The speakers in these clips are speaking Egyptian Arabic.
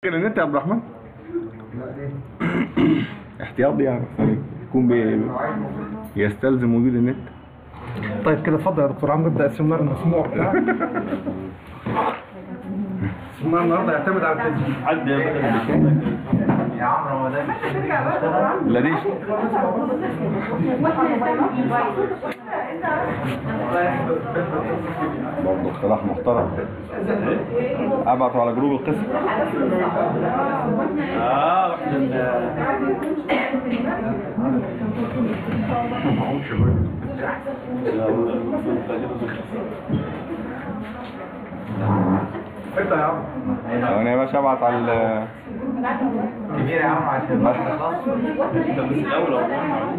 فاكر النت يا عبد الرحمن احتياطي يعني يكون بي... يستلزم وجود النت طيب كده اتفضل يا دكتور عمرو ابدا السيمينار المسموع بتاعك السيمينار النهارده يعتمد على التسجيل عدى يا عمرو هو ده لا دي برضه اقتراح محترم ابعته على جروب القسم اه واحنا ابدا يا عمرو انا يا باشا ابعت على ال- كبير يا عمرو عشان ما تخلص طب بس الاول اهو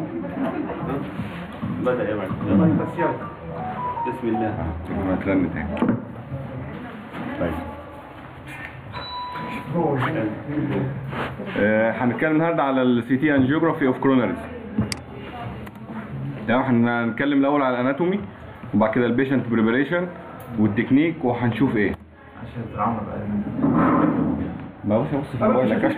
بدا يا معلم بس يلا بسم الله ما ترن تاني طيب آه، هنتكلم النهارده على السي تي انجيوجرافي اوف كرونرز يعني احنا هنتكلم الاول على الاناتومي وبعد كده البيشنت بريبريشن والتكنيك وهنشوف ايه عشان عمرو بقى ما بص بص في موبايلك شوف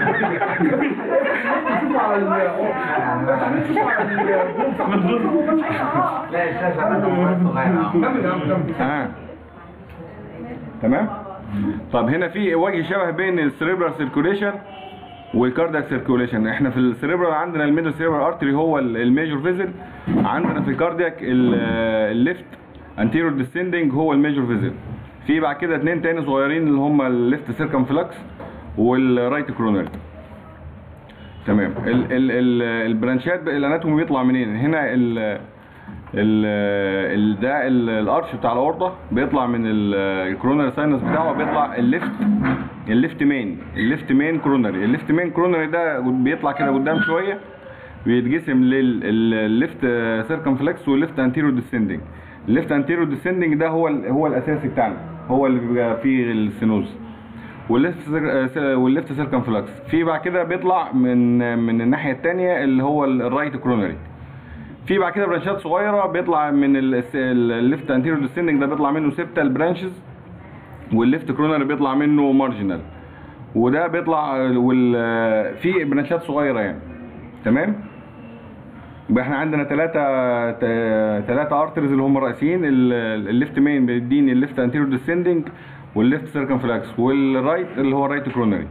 على ال شوف على ال لا الشاشه عندهم صغير يا عمرو كمل يا عم كمل اه تمام طب هنا في وجه شبه بين السريبرال سيركوليشن والكاردياك سيركوليشن احنا في السريبرال عندنا الميدل سيريبرال ارتري هو ال- الميجور فيزل عندنا في الكاردياك ال- الليفت انتيريور ديسندنج هو الميجور فيزل في بعد كده اتنين تاني صغيرين اللي هم الليفت سيركمفلكس والرايت كرونري تمام ال ال ال البرانشات الاناتومي بيطلع منين هنا ال ال ال ده ال- الارش بتاع الاورطه بيطلع من الكرونري ساينس بتاعه بيطلع الليفت الليفت مين الليفت مين كرونري الليفت مين كرونري ده بيطلع كده قدام شويه بيتقسم للليفت سيركمفلكس والليفت انتيريور ديسندنج الليفت انتيريور ديسندنج ده هو ال- هو الاساسي بتاعنا هو اللي بيبقى فيه السينوز والليفت سير- والليفت سيركمفلكس في بعد كده بيطلع من من الناحيه الثانيه اللي هو ال- الرايت كرونري في بعد كده برانشات صغيره بيطلع من ال- الليفت انتيريور ديسندنج ده بيطلع منه سيبتال برانشز والليفت كرونري بيطلع منه مارجنال وده بيطلع وال في برانشات صغيره يعني تمام يبقى احنا عندنا ثلاثة ثلاثة ارترز اللي هم الرئيسيين ال- الليفت مين بيديني الليفت انتيريور ديسندنج والليفت سيركمفلكس والرايت اللي هو الرايت كرونري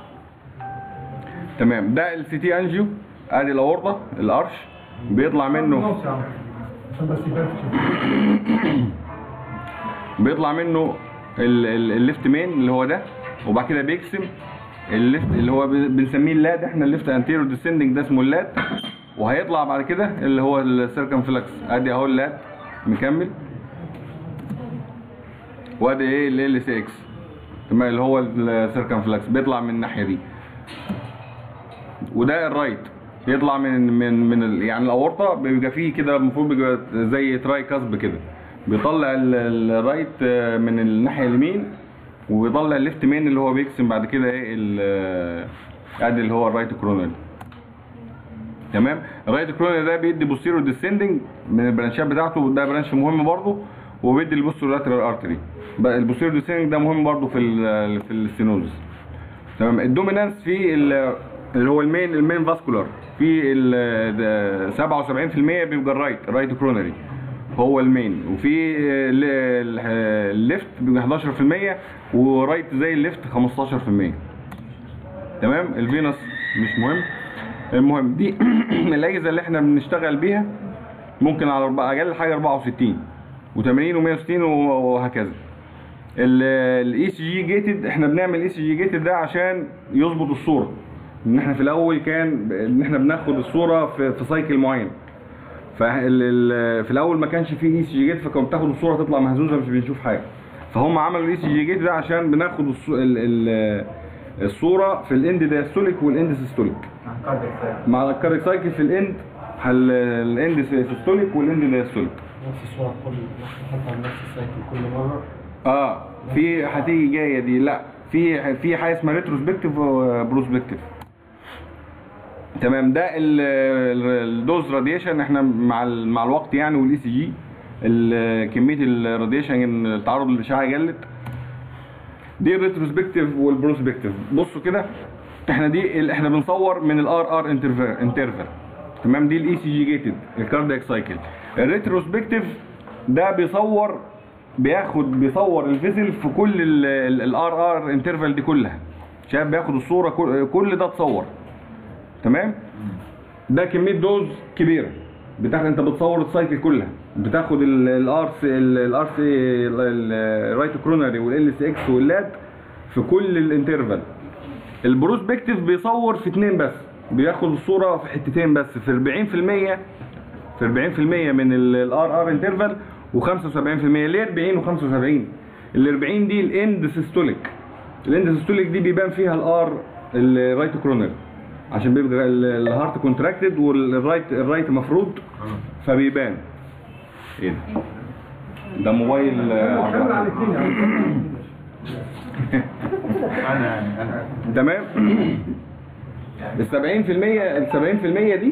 تمام ده السي تي انجيو ادي الاورطه الارش بيطلع منه نص يا عم عشان بس يبان في بيطلع منه ال- ال- الليفت مين اللي هو ده وبعد كده بيقسم الليفت اللي هو بن- بنسميه اللاد احنا الليفت انتيريور ديسندنج ده اسمه اللاد وهيطلع بعد كده اللي هو السيركمفلكس ادي اهو اللاد مكمل وادي ايه ال ال سي اكس تمام اللي هو السيركمفلكس بيطلع من الناحيه دي وده الرايت يطلع من من من ال- يعني الاورطه بيبقى فيه كده المفروض بيبقى زي تراي كاسب كده بيطلع ال- ال- الرايت آه، من الناحيه اليمين وبيطلع الليفت مين اللي هو بيقسم بعد كده ايه ال- ادي اللي هو الرايت كرونال تمام الرايت كرونال ده بيدي بوستيرو ديسندنج من البرانشات بتاعته ده برانش مهم برضه وبيدي البوستيرو لاترال ارتري البوستيرو ديسندنج ده مهم برضه في ال في الستينوز تمام الدومينانس في ال- اللي هو المين المين فاسكولار في ال ده 77% بيبقى الرايت الرايت كرونري هو المين وفي ال- ال- الليفت بيبقى 11% ورايت زي الليفت 15% تمام الفينوس مش مهم المهم دي الاجهزه اللي احنا بنشتغل بيها ممكن على أربعة- اقل حاجه 64 و80 و160 وهكذا الاي سي جي جيتد احنا بنعمل اي سي جي جيتد ده عشان يظبط الصوره ان احنا في الاول كان ان احنا بناخد الصوره في, في سايكل معين ففي الاول ما كانش فيه اي سي جي جيت فكنت بتاخد الصوره تطلع مهزوزه مش بنشوف حاجه فهم عملوا الاي سي جي جيت ده عشان بناخد الصو- ال- ال- الصوره في الاند دايستوليك والاند سيستوليك مع الكاريك سايكل في الاند هل- الاند سيستوليك والاند دايستوليك نفس الصورة كل حتى نفس السايكل كل مرة اه في هتيجي جايه دي لا في في حاجه اسمها ريتروسبكتيف وبروسبكتيف تمام ده ال- ال- الدوز راديشن احنا مع ال- مع الوقت يعني والاي سي جي ال- كميه الراديشن التعرض للاشعه قلت دي الريتروسبكتيف والبروسبكتيف بصوا كده احنا دي ال- احنا بنصور من الار ار انترفال تمام دي الاي سي جي جيتد الكاردياك سايكل الريتروسبكتيف ده بيصور بياخد بيصور الفيزل في كل الار ار انترفال دي كلها شايف بياخد الصوره كل, كل ده اتصور تمام ده كميه دوز كبيره بتاخد انت بتصور السايكل كلها بتاخد الار سي الار سي الرايت كرونري والال سي اكس واللاد في كل الانترفال البروسبكتيف بيصور في اتنين بس بياخد الصوره في حتتين بس في 40% في 40% من الار ار انترفال و75% ليه 40 و75 ال 40 دي الاند سيستوليك الاند سيستوليك دي بيبان فيها الار الرايت كرونري عشان بيبقى ال- الهارت كونتراكتد والرايت الرايت مفروض فبيبان ايه ده؟ ده موبايل آه، عبد كمل على الرحمن. الاثنين انا انا تمام ال 70% ال 70% دي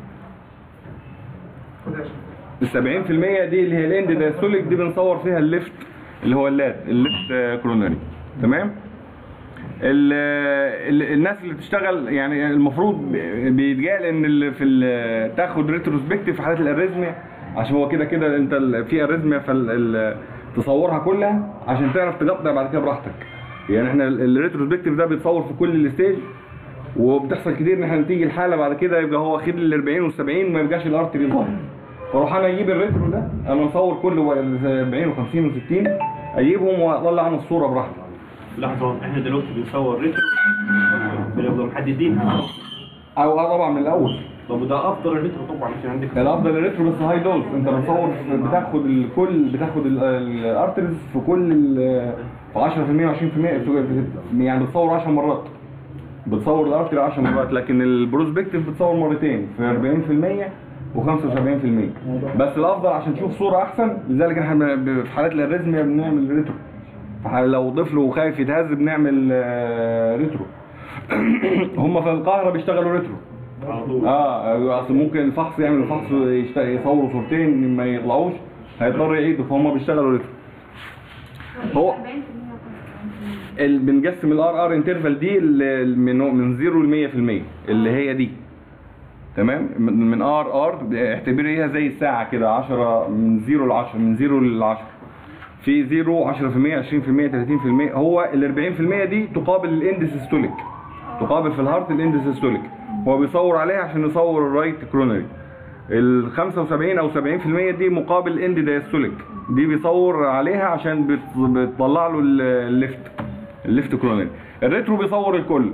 ال 70% دي اللي هي الاند دايستوليك دي بنصور فيها الليفت اللي هو اللاد الليفت كرونري تمام ال ال الناس اللي بتشتغل يعني المفروض بيتقال ان ال- في ال- تاخد ريتروسبكتيف في حالات الاريزميا عشان هو كده كده انت ال- في اريزميا تصورها كلها عشان تعرف تقطع بعد كده براحتك يعني احنا ال- الريتروسبكتيف ده بيتصور في كل الستيج وبتحصل كتير ان احنا تيجي الحاله بعد كده يبقى هو واخد ال 40 وال 70 ما يبقاش الارتري ظاهر فاروح انا اجيب الريترو ده انا مصور كل 40 و50 و60 اجيبهم واطلع عنه الصوره براحتي لحظة احنا دلوقتي بنصور ريترو بنبقى محددين او اه طبعا من الاول طب ده افضل الريترو طبعا عشان عندك الافضل الريترو بس هاي دوز انت بتصور بتاخد الكل بتاخد الارترز في كل ال- في 10% و20% في- يعني بتصور 10 مرات بتصور الارتري 10 مرات لكن البروسبكتيف بتصور مرتين في 40% و75% بس الافضل عشان تشوف صوره احسن لذلك احنا بن- في حالات الاريزميا بنعمل ريترو فح- لو طفل خايف يتهز بنعمل آه، ريترو هم في القاهره بيشتغلوا ريترو على طول اه اصل ممكن الفحص يعمل فحص يشت- يصوروا صورتين ما يطلعوش هيضطر يعيدوا فهم بيشتغلوا ريترو هو ال- بنقسم الار ار انترفال دي ل- من من 0 ل 100% اللي هي دي تمام من من ار ار اعتبريها زي الساعه كده 10 من 0 ل 10 من 0 ل 10 في 0 10% 20% 30% هو ال 40% دي تقابل الاند سيستوليك تقابل في الهارت الاند سيستوليك هو بيصور عليها عشان يصور الرايت كرونري ال 75 او 70% دي مقابل اند دايستوليك دي بيصور عليها عشان بت- بتطلع له ال- الليفت الليفت كرونري الريترو بيصور الكل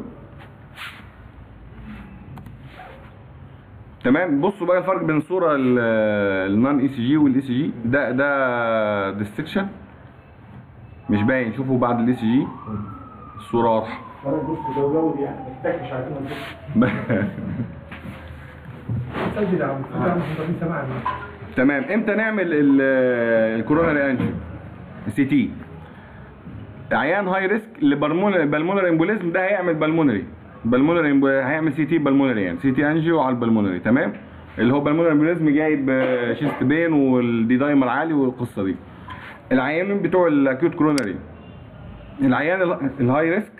تمام بصوا بقى الفرق بين الصوره النون اي سي جي والاي سي جي ده ده ديستكشن مش باين شوفوا بعد الاي سي جي الصوره واضحه بص ده جودي يعني محتاج مش عارفين سجل يا عم سجل يا عم في سماعنا تمام امتى نعمل ال- الكوروناري انجيو سي تي عيان هاي ريسك لبلمونري امبوليزم ده هيعمل بالمونري بالمونري إمبو- هيعمل سي تي بالمونري يعني سي تي انجيو على البلمونري تمام اللي هو بالمونري امبوليزم جايب آه، شيست بين والدي دايمر عالي والقصه دي العيانين بتوع الاكيوت كوروناري العيان ال- الهاي ريسك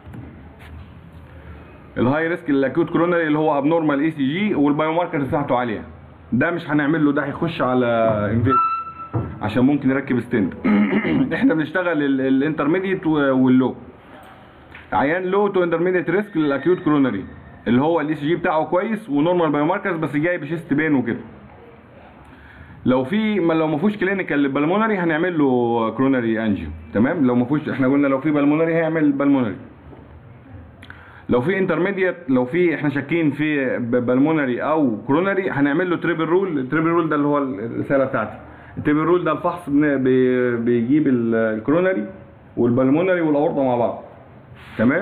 الهاي ريسك الاكيوت كوروناري اللي هو ابنورمال اي سي جي والبايو ماركر بتاعته عاليه ده مش هنعمل له ده هيخش على انفيت عشان ممكن يركب ستند احنا بنشتغل الانترميديت واللو عيان لو تو انترميديت ريسك للاكيوت كوروناري اللي هو الاي سي جي بتاعه كويس ونورمال بايو ماركرز بس جاي بشيست بين وكده لو في ما لو ما فيهوش كلينيكال بالمونري هنعمل له كروناري انجيو تمام لو ما فيهوش احنا قلنا لو في بالمونري هيعمل بالمونري لو في انترميديت لو في احنا شاكين في بالمونري او كرونري هنعمل له تريبل رول التريبل رول ده اللي هو الرساله بتاعتي التريبل رول ده الفحص بن- بي- بيجيب ال- الكرونري والبلمونري والاورطه مع بعض تمام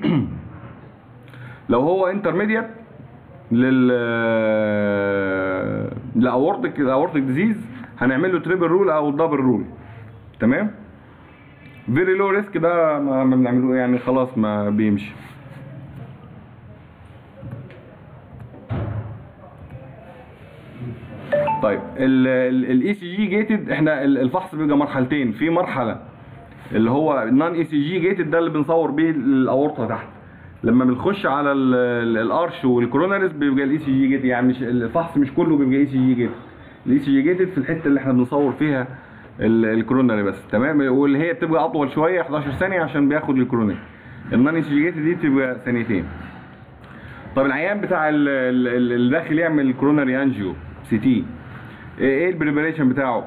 لو هو انترميديت لل لاورتك الاورتك ديزيز هنعمل له تريبل رول او دبل رول تمام فيري لو ريسك ده ما ما بنعمله يعني خلاص ما بيمشي طيب الاي سي جي جيتد احنا ال- الفحص بيبقى مرحلتين في مرحله اللي هو النون اي سي جي جيتد ده اللي بنصور بيه الاورطه تحت لما بنخش على ال- ال- الارش والكوروناريس بيبقى الاي سي جي جيتد يعني مش الفحص مش كله بيبقى اي سي جي جيتد الاي سي جي جيتد في الحته اللي احنا بنصور فيها ال- الكوروناري بس تمام واللي هي بتبقى اطول شويه 11 ثانيه عشان بياخد الكوروناري النون اي سي جي جيتد دي بتبقى ثانيتين طب العيان بتاع ال- ال- ال- اللي داخل يعمل كوروناري انجيو سي تي ايه البريبريشن بتاعه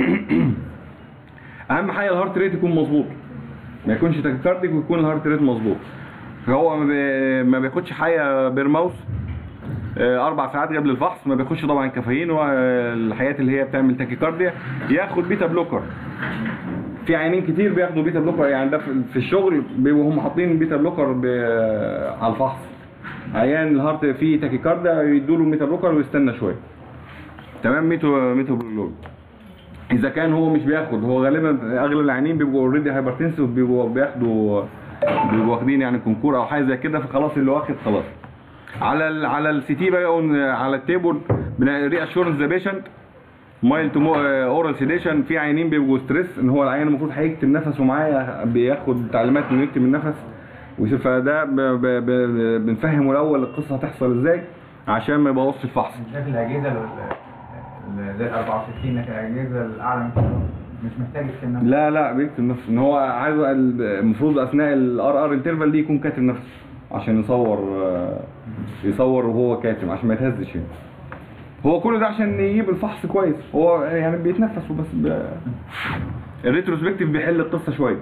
اهم حاجه الهارت ريت يكون مظبوط ما يكونش تاكيكارديك ويكون الهارت ريت مظبوط هو ما بي- ما بياخدش حاجه بيرماوس آه، اربع ساعات قبل الفحص ما بياخدش طبعا كافيين والحاجات اللي هي بتعمل تاكيكارديا ياخد بيتا بلوكر في عيانين كتير بياخدوا بيتا بلوكر يعني ده في في الشغل بيبقوا هم حاطين بيتا بلوكر ب- على الفحص عيان الهارت فيه تاكيكارديا يدوا له بيتا بلوكر ويستنى شويه تمام ميتو ميتو بلوكر اذا كان هو مش بياخد هو غالبا اغلب العيانين بيبقوا اوريدي هايبرتنسيف بيبقوا بياخدوا بيبقوا واخدين يعني كونكور او حاجه زي كده فخلاص اللي واخد خلاص على ال على السي تي بقى ون- على التيبل ري اشورنس ذا بيشنت مايل تو اورال سيديشن في عيانين بيبقوا ستريس ان هو العيان المفروض هيكتم نفسه معايا بياخد تعليمات انه يكتم النفس ويصير- فده ب- ب- ب- بنفهمه الاول القصه هتحصل ازاي عشان ما يبوظش الفحص شايف الاجهزه ال- ال- زي ال 64 لكن الاجهزه الاعلى من كده مش محتاج يكتب نفسه لا لا بيكتم نفسه ان هو عايز ال- المفروض اثناء الار ار انترفال دي يكون كاتم نفسه عشان يصور آه، يصور وهو كاتم عشان ما يتهزش يعني هو كل ده عشان يجيب الفحص كويس هو يعني بيتنفس وبس ب... الريتروسبكتيف بيحل القصه شويه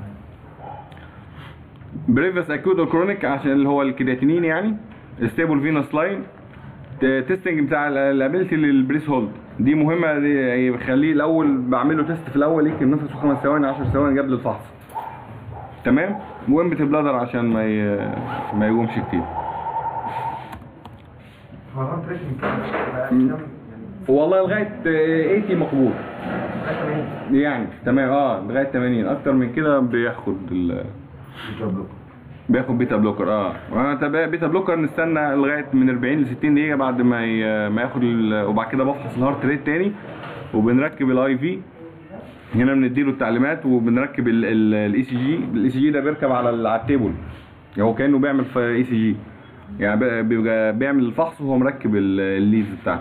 بريفس اكيوت كرونيك عشان اللي هو الكرياتينين يعني ستيبل فينوس لاين تيستنج بتاع الابيلتي للبريس هولد دي مهمه دي يخليه الاول بعمل له تيست في الاول يكتم نفسه خمس ثواني 10 ثواني قبل الفحص تمام وامبت بلادر عشان ما ي... ما يقومش كتير هو الهارت ريت من كام؟ بقى مم. كام؟ يعني والله لغايه آه، 80 مقبول يعني تمام اه لغايه 80 اكتر من كده بياخد ال... بياخد بيتا بلوكر اه وانا تبع بيتا بلوكر نستنى لغايه من 40 ل 60 دقيقه بعد ما ي... ما ياخد ال... وبعد كده بفحص الهارت ريت تاني وبنركب الاي في هنا بنديله التعليمات وبنركب الاي سي جي الاي سي جي ده بيركب على ال- على التيبل يعني هو كانه بيعمل في اي سي جي يعني بي- بيبقى بيعمل الفحص وهو مركب ال- الليز بتاعت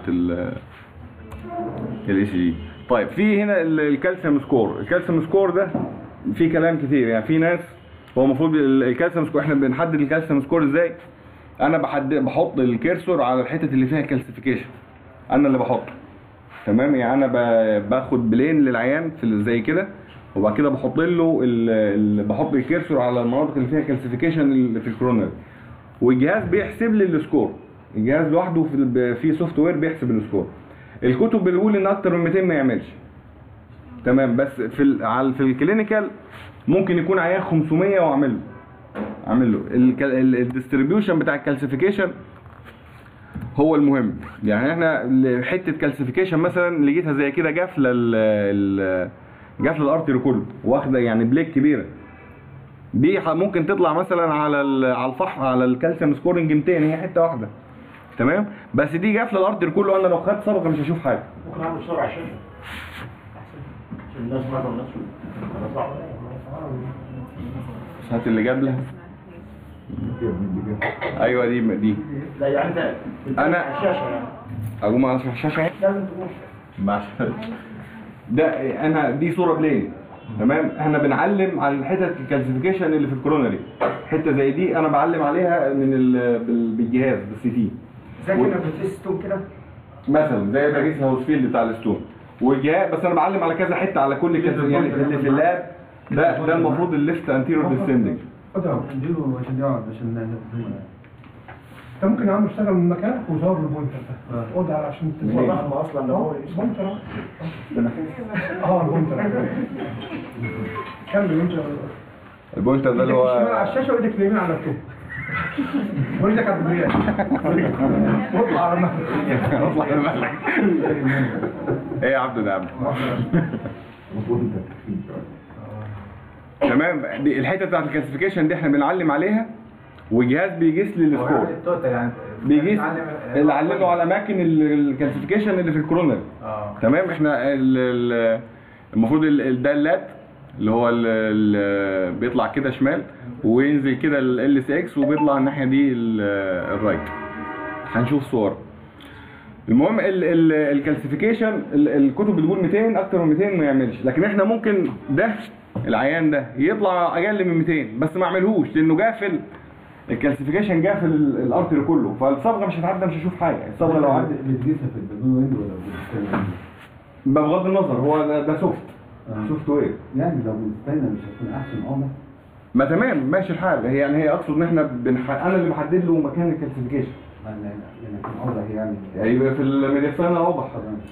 الاي سي جي طيب في هنا ال- الكالسيوم سكور الكالسيوم سكور ده في كلام كتير يعني في ناس هو المفروض ال- الكالسيوم سكور احنا بنحدد الكالسيوم سكور ازاي انا بحدد بحط الكيرسور على الحتت اللي فيها كالسيفيكيشن انا اللي بحطه تمام يعني انا ب- باخد بلين للعيان في ال- زي كده وبعد كده بحط له ال- ال- بحط الكيرسور على المناطق اللي فيها كالسيفيكيشن اللي في الكوروناري والجهاز بيحسب لي السكور الجهاز لوحده في ال- في سوفت وير بيحسب السكور الكتب بتقول ان اكتر من 200 ما يعملش تمام بس في ال... على في الكلينيكال ممكن يكون عيان 500 واعمل له اعمل له الديستريبيوشن بتاع الكالسيفيكيشن هو المهم يعني احنا ل- حته كالسيفيكيشن مثلا لقيتها زي كده جافله ال ال- جافله الارتري كله واخده يعني بليك كبيره دي ح- ممكن تطلع مثلا على ال- على الفحم على الكالسيوم سكورنج 200 هي حته واحده تمام بس دي جافله الارتري كله انا لو خدت صبغه مش هشوف حاجه ممكن اعمل صورة عشان عشان الناس معظم الناس انا صعب هات اللي جاب لها ايوه دي دي لا يعني انت أنا- على الشاشة يعني اقوم على الشاشه اهي لازم تكون ده انا دي صوره بلين تمام احنا بنعلم على الحتت الكالسيفيكيشن اللي في الكورونري حته زي دي انا بعلم عليها من ال- بال- بالجهاز بالسي تي زي كنا بتقيس كده مثلا زي بقيس الهاوسفيلد بتاع الستون والجهاز بس انا بعلم على كذا حته على كل كذا يعني اللي في اللاب ده ده المفروض الليفت انتيريور ديسندنج خدها اديله عشان يقعد عشان انت ممكن يا عم تشتغل من مكانك وزور البوينتر ده خد عشان والله هم اصلا ده هو بوينتر اه البوينتر كمل انت البوينتر ده اللي ايدك الشمال على هو الشاشه وايدك اليمين على اللابتوب وايدك على الدريات واطلع على المهلك اطلع الملك ايه يا عبده ده يا عبده تمام دي الحته بتاعت الكلاسيفيكيشن دي احنا بنعلم عليها والجهاز بيقيس لي السكور التوتال يعني بيقيس بنعلم- اللي علمه على اماكن الكلاسيفيكيشن اللي في الكورونر اه تمام احنا ال- ال- المفروض ال- الدالات اللي هو ال ال بيطلع كده شمال وينزل كده ال سي اكس وبيطلع الناحيه دي ال- الرايت هنشوف صور المهم ال- ال- الكالسيفيكيشن ال- الكتب بتقول 200 اكتر من 200 ما يعملش لكن احنا ممكن ده العيان ده يطلع اقل من 200 بس ما اعملهوش لانه قافل الكالسيفيكيشن قافل ال- الارتري كله فالصبغه مش هتعدي مش هشوف حاجه الصبغه لو عدت بتقيسها في البدون ويند ولا بالستاينر بغض النظر هو ده, ده سوفت آه. سوفت وير يعني لو بالستاينر مش هتكون احسن اه ما تمام ماشي الحال هي يعني هي اقصد ان احنا بنح... انا اللي بحدد له مكان الكالسيفيكيشن يعني يكون اوضح يعني هيبقى في الميديسانا اوضح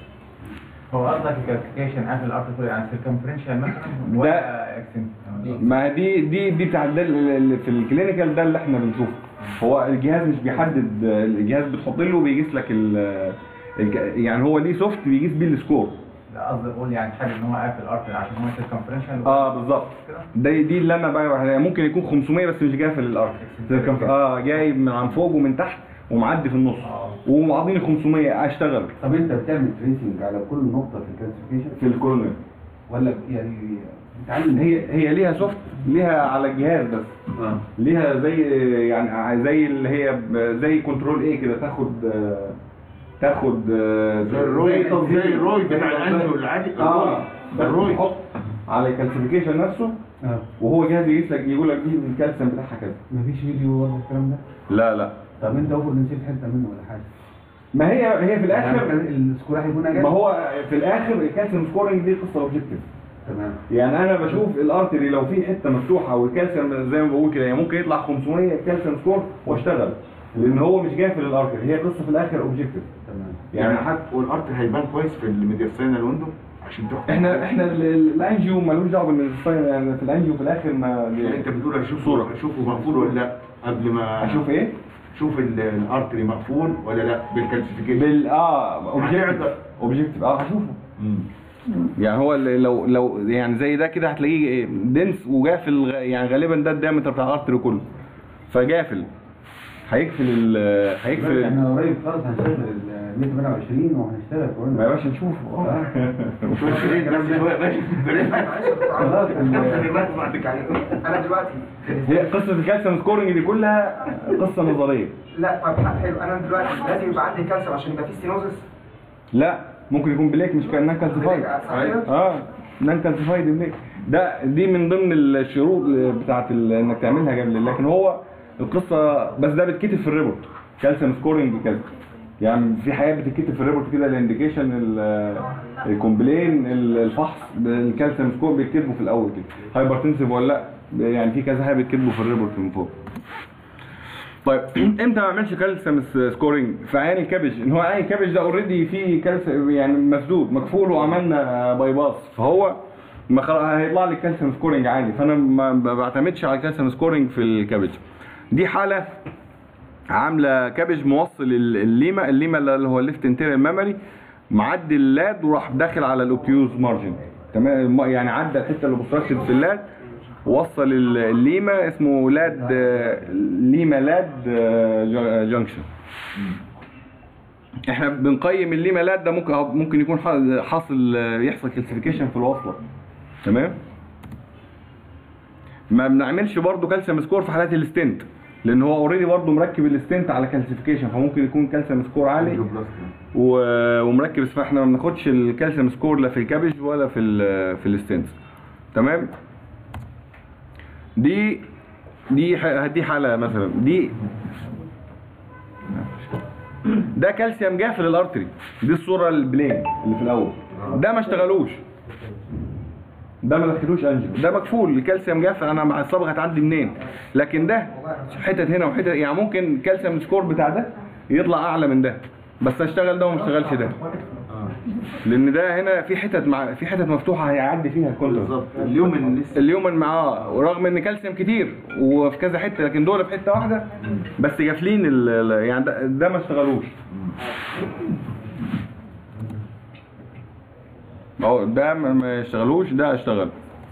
هو قصدك الكالكيشن قافل الارض كله يعني سيركمفرنشال مثلا ده- ولا اكسنت ما دي دي دي بتاع ده اللي في الكلينيكال ده اللي احنا بنشوفه هو الجهاز مش بيحدد الجهاز بتحط له بيقيس لك ال الج- يعني هو ليه سوفت بيقيس بيه السكور لا قصدي اقول يعني حاجه ان هو قافل الارض عشان هو سيركمفرنشال اه بالظبط ده دي اللي انا بقى ممكن يكون 500 بس مش قافل الارض اه جايب من عن فوق ومن تحت ومعدي في النص ومعضيني 500 اشتغل طب انت بتعمل تريسنج على كل نقطه في الكلاسيفيكيشن في الكورنر ولا يعني بتعلم هي هي ليها سوفت ليها على الجهاز بس اه ليها زي يعني زي اللي هي ب- زي كنترول ايه كده تاخد آه، تاخد آه، زي الروي تظهير. زي الروي بتاع زي الانجو العادي اه بس الروي تحط على الكالسيفيكيشن نفسه اه وهو جهاز يقيس لك يقول لك دي الكالسيوم بتاعها كذا مفيش فيديو ولا الكلام ده لا لا طب انت افرض نسيت حته منه ولا حاجه ما هي هي في يعني الاخر السكور هيكون اجل ما هو في الاخر الكالسيوم سكورنج دي قصه اوبجكتيف تمام يعني انا بشوف الارتري لو في حته مفتوحه والكالسيوم زي ما بقول كده يعني ممكن يطلع 500 كالسيوم سكور واشتغل لان هو مش جافل الارتري هي قصه في الاخر اوبجكتيف تمام يعني حتى والارت هيبان كويس في الميدياسينال ويندو عشان تحكم احنا احنا ال- ال- الانجيو ملوش دعوه بالميديسين يعني في الانجيو في الاخر ما يعني انت بتقول اشوف صورة. اشوفه مقفول ولا لا قبل ما اشوف ايه شوف ال- الارتري مقفول ولا لا بالكالسيفيكيشن بال اه اوبجكتيف هتعرف. اوبجكتيف اه هشوفه مم. يعني هو اللي لو لو يعني زي ده كده هتلاقيه دنس وجافل غ- يعني غالبا ده الدايمتر بتاع الارتري كله فجافل هيقفل ال هيقفل ال- احنا قريب خالص هنشغل ال 128 وهنشتغل ما يا باشا نشوفه آه. شوية شوية بس شوية ماشي خلاص انا دلوقتي هي قصه الكالسيوم سكورنج دي كلها قصه نظريه لا طب حلو انا دلوقتي لازم يبقى عندي كالسيوم عشان يبقى في ستينوزس لا ممكن يكون بليك مش كان كالسيفايد اه نان كالسيفايد بليك ده دي من ضمن الشروط بتاعت ال- انك تعملها قبل لكن هو القصه بس ده بتكتب في الريبورت كالسيوم سكورنج كذا يعني في حاجات بتتكتب في الريبورت كده الانديكيشن الكومبلين الفحص الكالسيوم سكور بيكتبوا في الاول كده هايبرتنسيف ولا لا يعني في كذا حاجه بيكتبوا في الريبورت من فوق طيب امتى ما اعملش كالسيوم سكورنج في عين الكابج ان هو عين الكابج ده اوريدي فيه كالسيوم يعني مسدود مكفول وعملنا باي باس فهو ما خلاص هيطلع لي كالسيوم سكورنج عادي فانا ما ب- بعتمدش على الكالسيوم سكورنج في الكابج دي حاله عامله كابج موصل ال- الليمه الليمه اللي هو الليفت انتيريال ميموري معدي اللاد وراح داخل على الاوبتيوز مارجن تمام يعني عدى الحته اللي بوستراكتد في اللاد وصل ال- الليمه اسمه لاد آه، ليما لاد آه، جا- جانكشن احنا بنقيم الليما لاد ده ممكن ممكن يكون ح- حاصل آه، يحصل كالسيفيكيشن في الوصله تمام ما بنعملش برضه كالسيوم سكور في حالات الستنت لان هو اوريدي برضه مركب الستنت على كالسيفيكيشن فممكن يكون كالسيوم سكور عالي و- ومركب فاحنا ما بناخدش الكالسيوم سكور لا في الكابج ولا في ال في الستنس تمام دي دي ح- دي حاله مثلا دي ده كالسيوم جافل الارتري دي الصوره البلين اللي في الاول ده ما اشتغلوش ده ما دخلوش انجل ده مكفول الكالسيوم جافل انا مع الصبغه هتعدي منين لكن ده حتت هنا وحتت يعني ممكن الكالسيوم سكور بتاع ده يطلع اعلى من ده بس اشتغل ده وما اشتغلش ده لان ده هنا في حتت مع في حتت مفتوحه هيعدي فيها الكونتر بالظبط اليوم اللي لسه اليومن معاه ورغم ان كالسيوم كتير وفي كذا حته لكن دول في حته واحده بس جافلين ال- ال- يعني ده, ده ما اشتغلوش اهو ده ما- ما اشتغلوش ده اشتغل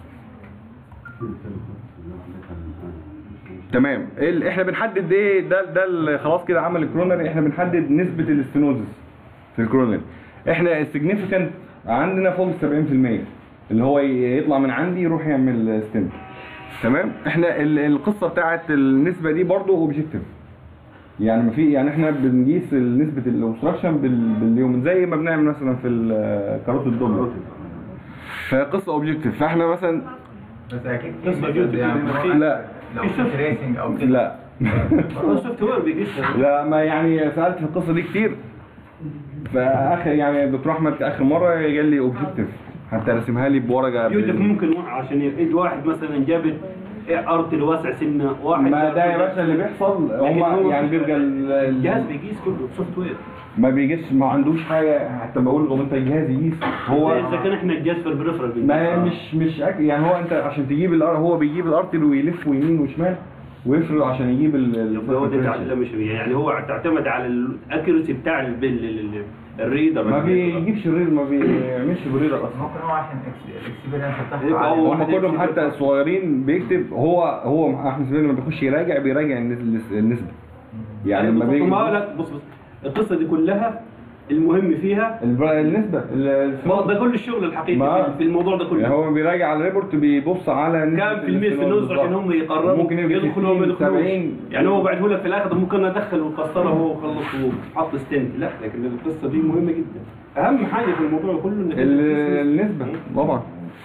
تمام ال- احنا بنحدد ايه ده ده اللي خلاص كده عمل الكرونري احنا بنحدد نسبه الاستينوزس في الكرونري احنا السيجنيفيكانت عندنا فوق ال 70% اللي هو ي- يطلع من عندي يروح يعمل ستنت تمام احنا ال- القصه بتاعت النسبه دي برضو اوبجكتيف يعني ما في يعني احنا بنقيس نسبه الاوبستراكشن باليوم زي ما بنعمل مثلا في الكاروت الدوبل فهي قصه اوبجكتيف فاحنا مثلا بس اكيد بس موجود يعني في- لا لو في تريسنج او كده لا السوفت وير بيقيسها لا ما يعني سالت في القصه دي كتير فاخر يعني الدكتور احمد اخر مره قال لي اوبجكتيف حتى رسمها لي بورقه يوجد بال- ممكن واحد عشان يفيد واحد مثلا جابت ارض الواسع سنه واحد ما ده يا باشا اللي بيحصل لكن هو هم يعني مش- بيبقى ال- ال- الجهاز بيقيس كله سوفت وير ما بيجيش ما عندوش حاجه حتى بقول له انت الجهاز يقيس هو اذا كان احنا الجهاز في البريفرال ما هي مش مش أك... يعني هو انت عشان تجيب الار هو بيجيب الارتل ويلف يمين وشمال ويفرد عشان يجيب ال ال- هو ده تعلم مش بيه. يعني هو تعتمد على الاكيرسي بتاع ال- ال- ال- الريدر ما بيجيبش الريدر ما بيعملش بالريدر اصلا ممكن هو عشان الاكسبيرينس يبقى بتاعته هو- هم كلهم حتى الصغيرين بيكتب هو هو احمد سبيل لما بيخش يراجع بيراجع النس- النسبه يعني لما بيجي ما لك بص بص القصه دي كلها المهم فيها الب- النسبه ال- ما ده كل الشغل الحقيقي ما- في- في الموضوع ده يعني كله هو بيراجع على الريبورت بيبص على نسبة كام في المية في الاستناد النص عشان بالظبط. هم يقرروا ممكن يبقى يدخلوا وما 60 يدخلوش 70 يعني هو بعته لك في الاخر ممكن ادخل وكسره هو وخلص وحط ستنت لا لكن القصه دي مهمه جدا اهم حاجه في الموضوع كله انك ال- النسبه طبعا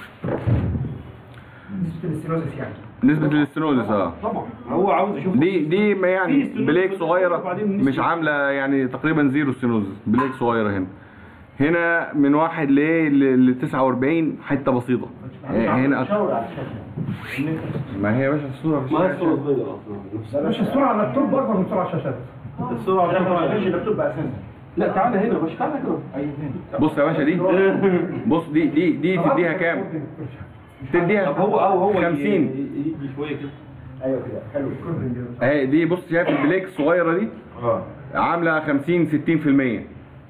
نسبة الاستينوزس يعني نسبه الاستنوزس اه طبعا هو عاوز يشوف دي دي ما يعني في استنوز بليك بس صغيره وبعدين مش نسبة. عامله يعني تقريبا زيرو استنوزس بليك صغيره هنا هنا من واحد ل ل 49 حته بسيطه هنا أك- شاور على الشاشه ما هي يا باشا الصوره في ما هي الشاشة. الصوره صغيره اصلا مش السرعه على اللابتوب اكبر من السرعه على الشاشات الصوره مش اللابتوب بقى اساسا لا تعال هنا مش تعال هنا بص يا باشا دي بص دي دي دي تديها كام؟ تديها طب هو او هو 50 يجي شويه كده ايوه كده حلو اهي دي بص شايف البليك الصغيره دي اه عامله 50 60%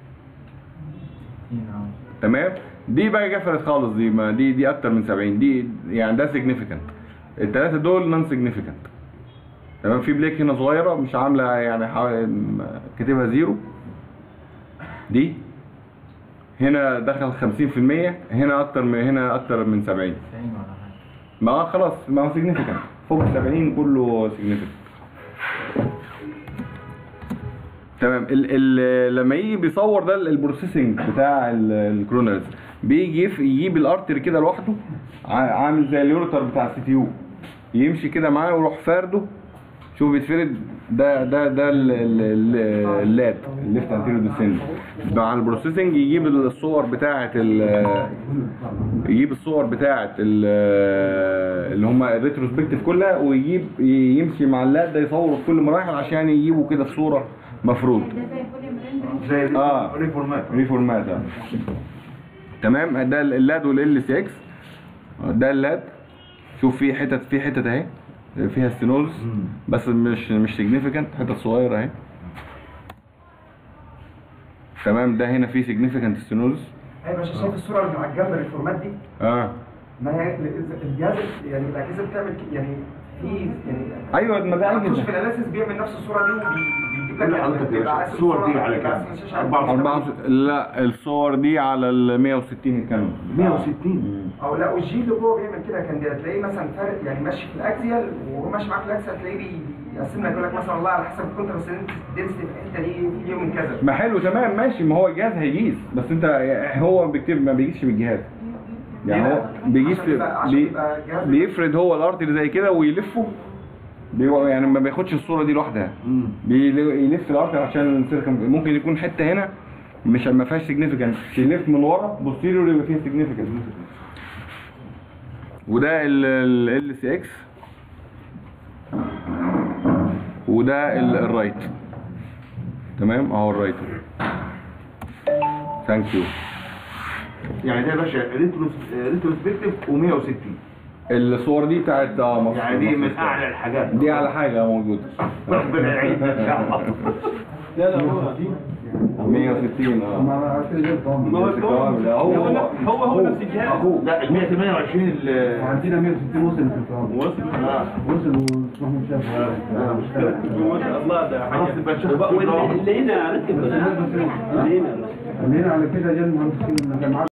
تمام دي بقى قفلت خالص دي ما دي دي اكتر من 70 دي يعني ده سيجنيفيكانت الثلاثه دول نون سيجنيفيكانت تمام في بليك هنا صغيره مش عامله يعني حوالي م- كاتبها زيرو دي هنا دخل 50% هنا اكتر من هنا اكتر من 70 ما خلاص ما هو سيجنيفيكانت فوق ال 70 كله سيجنيفيكانت تمام ال ال لما يجي بيصور ده البروسيسنج بتاع ال- الكرونالز بيجي يف- يجيب الارتر كده لوحده ع- عامل زي اليورتر بتاع السي تي يو يمشي كده معاه ويروح فارده شوف بيتفرد ده ده ده ال- ال- ال- اللات الليفت انتيريور ديسند مع البروسيسنج يجيب الصور بتاعه ال- يجيب الصور بتاعه ال- اللي هم الريتروسبكتيف كلها ويجيب يمشي مع اللات ده يصوره في كل مراحل عشان يجيبوا كده الصوره مفروض زي آه. ريفورمات ريفورمات آه. تمام ده اللاد والال سي اكس ده اللاد شوف في حتت في حتت اهي فيها ستينوز بس مش مش سيجنيفيكانت حتت صغيره اهي تمام ده هنا في سيجنيفيكانت ستينوز ايوه باشا شايف الصوره اللي على الجنب الفورمات دي اه ما هي الجهاز يعني الاجهزه بتعمل كده، يعني في يعني ايوه ما ده بيخش في اجهزه الاناليسيس بيعمل نفس الصوره دي وبيجيب لك لا، حضرتك يا بيبقى باشا، عايز الصور دي الصورة على بيبقى كام؟ عايز الشاشة على 64. 64 لا الصور دي على ال 160 الكاميرا 160 او لا والجيل اللي جوه بيعمل كده كان تلاقيه مثلا فارق يعني ماشي في الاكزيال وهو ماشي معاك في الاكزيال تلاقيه بيقسم لك يقول لك مثلا والله على حسب الكونتراست دنسيتي في الحته دي في اليوم من كذا ما حلو تمام ماشي ما هو الجهاز هيقيس بس انت هو بيكتب ما بيجيش بالجهاز يعني هو بيجيس عشان يبقى- عشان بي يبقى الجهاز- بيفرد هو الارتري زي كده ويلفه بيبقى يعني ما بياخدش الصوره دي لوحدها بيلف الارتري عشان السيركم ممكن يكون حته هنا مش ما فيهاش سيجنيفيكانت يلف من ورا بوستيريور يبقى فيها سيجنيفيكانت وده ال سي اكس وده ال- الرايت تمام اهو الرايت ثانك يو يعني ده يا باشا ريتروسبكتيف و160 الصور دي بتاعت اه مصر يعني دي مصر من ستار. اعلى الحاجات دي على حاجه موجوده ربنا يعينك ان شاء الله لا لا هو 160 اه ما انا عارفين ليه الضامن ما هو الكلام ده هو هو هو هو نفس الجهاز اخوه لا ال 128 ال- عندنا 160 وصل في الفرامل وصل آه. وصل ومحمود شافه ما شاء الله ده خلاص يبقى حاجه شوف وبقى- واللي اللي هنا ركب اللي هنا اللي هنا على كده جا المهندسين اللي معاه